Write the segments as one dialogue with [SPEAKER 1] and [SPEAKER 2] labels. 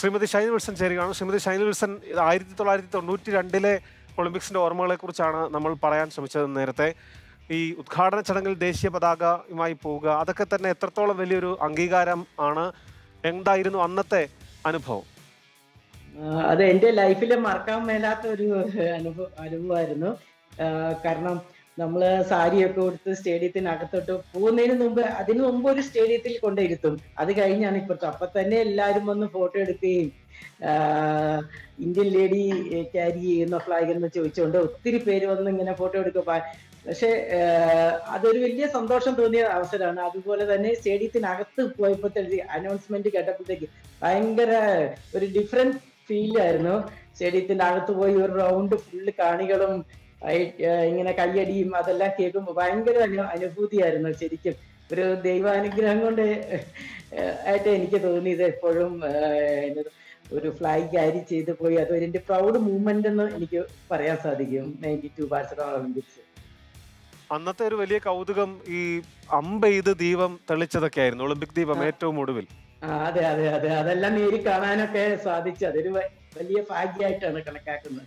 [SPEAKER 1] Shrimati Shine Wilson ചേരുകയാണ് Shrimati Shine Wilson ഇത് ആയിരത്തി തൊള്ളായിരത്തി തൊണ്ണൂറ്റി രണ്ടിലെ ഒളിമ്പിക്സിന്റെ ഓർമ്മകളെ കുറിച്ചാണ് നമ്മൾ പറയാൻ ശ്രമിച്ചത് നേരത്തെ ഈ ഉദ്ഘാടന ചടങ്ങിൽ ദേശീയ പതാകയുമായി പോവുക അതൊക്കെ തന്നെ എത്രത്തോളം വലിയൊരു അംഗീകാരം ആണ് എന്തായിരുന്നു അന്നത്തെ അനുഭവം
[SPEAKER 2] ആ, അത് എൻ്റെ ലൈഫിൽ മറക്കാൻ മേലാത്ത ഒരു അനുഭവ അനുഭവമായിരുന്നു ആ, കാരണം നമ്മള് സാരിയൊക്കെ കൊടുത്ത് സ്റ്റേഡിയത്തിനകത്തോട്ട് പോകുന്നതിന് മുമ്പ് അതിനു മുമ്പ് ഒരു സ്റ്റേഡിയത്തിൽ കൊണ്ടിരുത്തും അത് കഴിഞ്ഞാണ് ഇപ്പുറത്ത് അപ്പൊ തന്നെ എല്ലാവരും വന്ന് ഫോട്ടോ എടുക്കുകയും ആ, ഇന്ത്യൻ ലേഡി ക്യാരി ചെയ്യുന്ന ഫ്ലാഗ് എന്ന് ചോദിച്ചുകൊണ്ട് ഒത്തിരി പേര് വന്ന് ഇങ്ങനെ ഫോട്ടോ എടുക്കും പ- പക്ഷെ ആ, അതൊരു വലിയ സന്തോഷം തോന്നിയ അവസരമാണ് അതുപോലെ തന്നെ സ്റ്റേഡിയത്തിനകത്ത് പോയപ്പോഴത്തേക്ക് അനൗൺസ്മെന്റ് കേട്ടപ്പോഴത്തേക്ക് ഭയങ്കര ഒരു ഡിഫറെന്റ് ഫീൽ ആയിരുന്നു സ്റ്റേഡിയത്തിന്റെ അകത്ത് പോയി ഒരു റൗണ്ട് ഫുള്ള് കാണികളും ആയി, ഏർ ഇങ്ങനെ കയ്യടിയും അതെല്ലാം കേൾക്കുമ്പോൾ ഭയങ്കര അനു അനുഭൂതിയായിരുന്നു ശരിക്കും ഒരു ദൈവാനുഗ്രഹം കൊണ്ട് ഏർ ആയിട്ട് എനിക്ക് തോന്നിയത് എപ്പോഴും ഏർ എന്നൊരു ഒരു ഫ്ലാഗ് ക്യാരി ചെയ്ത് പോയി അത് ഒരു പ്രൗഡ് മൂവ്മെന്റ് എന്ന് എനിക്ക് പറയാൻ സാധിക്കും നയൻറ്റി ടു ബാഴ്സലോണ ഒളിമ്പിക്സ്
[SPEAKER 1] അന്നത്തെ ഒരു വലിയ കൗതുകം ഈ അമ്പെയ്ത് ദീപം തെളിച്ചതൊക്കെ ആയിരുന്നു ഒളിമ്പിക് ദീപം
[SPEAKER 2] ആ.
[SPEAKER 1] ഏറ്റവും ഒടുവിൽ
[SPEAKER 2] ആ, അതെ അതെ അതെ അതെല്ലാം നേരി കാണാനൊക്കെ സാധിച്ചു അതൊരു വ- വലിയ ഭാഗ്യമായിട്ടാണ് കണക്കാക്കുന്നത്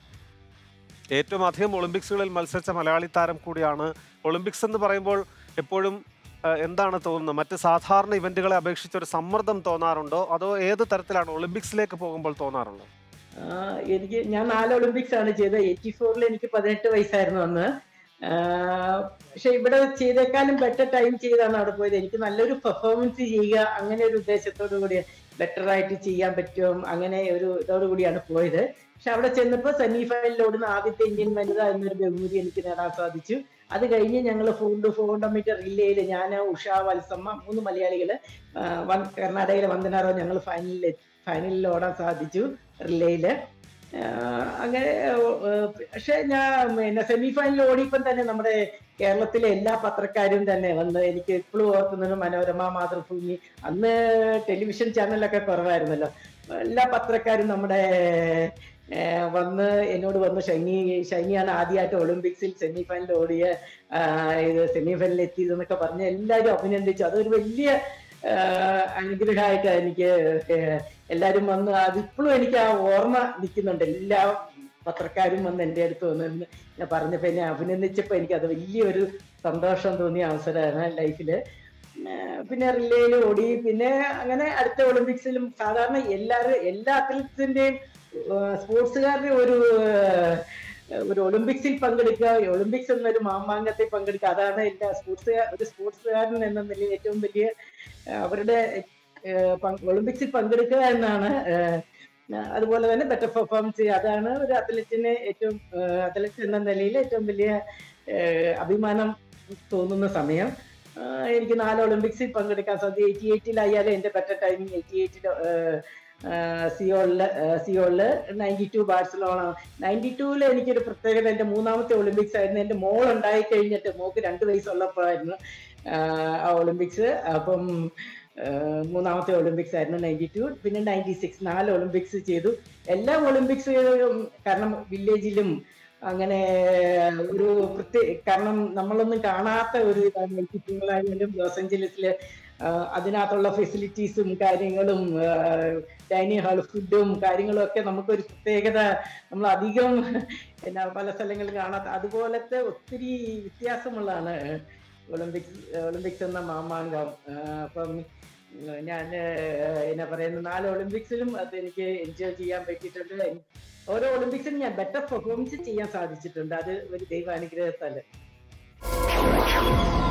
[SPEAKER 1] ഏറ്റവും അധികം ഒളിമ്പിക്സുകളിൽ മത്സരിച്ച മലയാളി താരം കൂടിയാണ് ഒളിമ്പിക്സ് എന്ന് പറയുമ്പോൾ എപ്പോഴും ആ, എന്താണ് തോന്നുന്നത് മറ്റ് സാധാരണ ഇവന്റുകളെ അപേക്ഷിച്ച് ഒരു സമ്മർദ്ദം തോന്നാറുണ്ടോ അതോ ഏത് തരത്തിലാണ് ഒളിമ്പിക്സിലേക്ക് പോകുമ്പോൾ തോന്നാറുള്ളത്
[SPEAKER 2] ആ, എനിക്ക് ഞാൻ നാല് ഒളിമ്പിക്സ് ആണ് ചെയ്തത് എയ്റ്റി ഫോറിൽ എനിക്ക് പതിനെട്ട് വയസ്സായിരുന്നു അന്ന് ആ, പക്ഷെ ഇവിടെ ചെയ്തേക്കാളും ബെറ്റർ ടൈം ചെയ്താണ് അവിടെ പോയത് എനിക്ക് നല്ലൊരു പെർഫോമൻസ് ചെയ്യുക അങ്ങനെ ഒരു ഉദ്ദേശത്തോടു കൂടി ബെറ്റർ ആയിട്ട് ചെയ്യാൻ പറ്റും അങ്ങനെ ഒരു ഇതോടു കൂടിയാണ് പോയത് പക്ഷെ അവിടെ ചെന്നപ്പോൾ സെമി ഫൈനലിൽ ഓടുന്ന ആദ്യത്തെ ഇന്ത്യൻ വനിത എന്നൊരു ബഹുമതി എനിക്ക് നേടാൻ സാധിച്ചു അത് കഴിഞ്ഞ് ഞങ്ങൾ four two four hundred metre റിലേയിൽ ഞാൻ ഉഷ വത്സമ്മ മൂന്ന് മലയാളികള് ആ, വൻ- കർണാടകയിലെ വന്ദനാറോ ഞങ്ങൾ ഫൈനലിൽ ഫൈനലിൽ ഓടാൻ സാധിച്ചു റിലേയില് ആഹ് അങ്ങനെ ഏഹ് പക്ഷെ ഞാൻ പിന്നെ സെമി ഫൈനൽ ഓടിയപ്പം തന്നെ നമ്മുടെ കേരളത്തിലെ എല്ലാ പത്രക്കാരും തന്നെ വന്ന് എനിക്ക് ഇപ്പോഴും ഓർക്കുന്നത് മനോരമ മാതൃഭൂമി അന്ന് ടെലിവിഷൻ ചാനലൊക്കെ കുറവായിരുന്നല്ലോ എല്ലാ പത്രക്കാരും നമ്മുടെ ഏഹ് വന്ന് എന്നോട് വന്ന് ഷൈനി ഷൈനിയാണ് ആദ്യമായിട്ട് ഒളിമ്പിക്സിൽ സെമി ഫൈനൽ ഓടിയ ആഹ് ഇത് സെമി ഫൈനലിൽ എത്തിയതെന്നൊക്കെ പറഞ്ഞ് എല്ലാവരും അഭിനന്ദിച്ചു അതൊരു വലിയ ആഹ് അനുഗ്രഹമായിട്ട് എനിക്ക് ഏഹ് എല്ലാരും വന്ന് അതിപ്പോഴും എനിക്ക് ആ ഓർമ്മ നിൽക്കുന്നുണ്ട് എല്ലാ പത്രക്കാരും വന്ന് എൻ്റെ അടുത്ത് വന്ന് നിന്ന് ഞാൻ പറഞ്ഞപ്പോൾ എന്നെ അഭിനന്ദിച്ചപ്പോൾ എനിക്ക് അത് വലിയൊരു സന്തോഷം തോന്നിയ അവസരമാണ് ലൈഫില് ഏഹ് പിന്നെ റിലേയിൽ ഓടി പിന്നെ അങ്ങനെ അടുത്ത ഒളിമ്പിക്സിലും സാധാരണ എല്ലാവരും എല്ലാ അത്ലറ്റ്സിന്റെയും സ്പോർട്സുകാരുടെ ഒരു ഏഹ്, ഒരു ഒളിമ്പിക്സിൽ പങ്കെടുക്കുക ഒളിമ്പിക്സ് എന്നൊരു മാമാങ്കത്തിൽ പങ്കെടുക്കുക അതാണ് എല്ലാ സ്പോർട്സ് ഒരു സ്പോർട്സുകാരൻ എന്ന നിലയിൽ ഏറ്റവും വലിയ ഏഹ്, അവരുടെ ഏഹ്, പങ്ക്- ഒളിമ്പിക്സിൽ പങ്കെടുക്കുക എന്നാണ് ഏഹ്, അതുപോലെ തന്നെ ബെറ്റർ പെർഫോമൻസ് ചെയ്യുക അതാണ് ഒരു അത്ലറ്റിന് ഏറ്റവും അത്ലറ്റ് എന്ന നിലയിൽ ഏറ്റവും വലിയ ഏഹ്, അഭിമാനം തോന്നുന്ന സമയം ആഹ് എനിക്ക് നാല് ഒളിമ്പിക്സിൽ പങ്കെടുക്കാൻ സാധിച്ചു എയ്റ്റി എയ്റ്റിലായാലും എൻ്റെ ബെറ്റർ ടൈമിങ് എയ്റ്റി എയ്റ്റിൽ സിയോളില് സിയോളില് നയൻറ്റി ടു ബാഴ്സലോണ നയൻറ്റി ടൂവിൽ എനിക്കൊരു പ്രത്യേകത എൻ്റെ മൂന്നാമത്തെ ഒളിമ്പിക്സ് ആയിരുന്നു എൻ്റെ മോൾ ഉണ്ടായി കഴിഞ്ഞിട്ട് മോക്ക് രണ്ട് വയസ്സുള്ളപ്പോഴായിരുന്നു ആഹ് ആ ഒളിമ്പിക്സ് അപ്പം ആഹ് മൂന്നാമത്തെ ഒളിമ്പിക്സ് ആയിരുന്നു നയൻറ്റി ടു പിന്നെ നയൻറ്റി സിക്സ് നാല് ഒളിമ്പിക്സ് ചെയ്തു എല്ലാ ഒളിമ്പിക്സുകളും കാരണം വില്ലേജിലും അങ്ങനെ ഒരു പ്രത്യേക കാരണം നമ്മളൊന്നും കാണാത്ത ഒരു ഇതാണ് കുട്ടികളായാലും ലോസ് ഏഞ്ചലസില് ആഹ് അതിനകത്തുള്ള ഫെസിലിറ്റീസും കാര്യങ്ങളും ഡൈനിങ് ഹാൾ ഫുഡും കാര്യങ്ങളും ഒക്കെ നമുക്കൊരു പ്രത്യേകത നമ്മൾ അധികം എന്നാ പല സ്ഥലങ്ങളിൽ കാണാത്ത അതുപോലത്തെ ഒത്തിരി വ്യത്യാസമുള്ളതാണ് ഒളിമ്പിക്സ് ഒളിമ്പിക്സ് എന്ന മാമാങ്കം ആഹ് അപ്പം ഞാൻ എന്നാ പറയുന്ന നാല് ഒളിമ്പിക്സിലും അത് എനിക്ക് എൻജോയ് ചെയ്യാൻ പറ്റിയിട്ടുണ്ട് ഓരോ ഒളിമ്പിക്സിലും ഞാൻ ബെറ്റർ പെർഫോമൻസ് ചെയ്യാൻ സാധിച്ചിട്ടുണ്ട് അത് ഒരു ദൈവാനുഗ്രഹത്താല്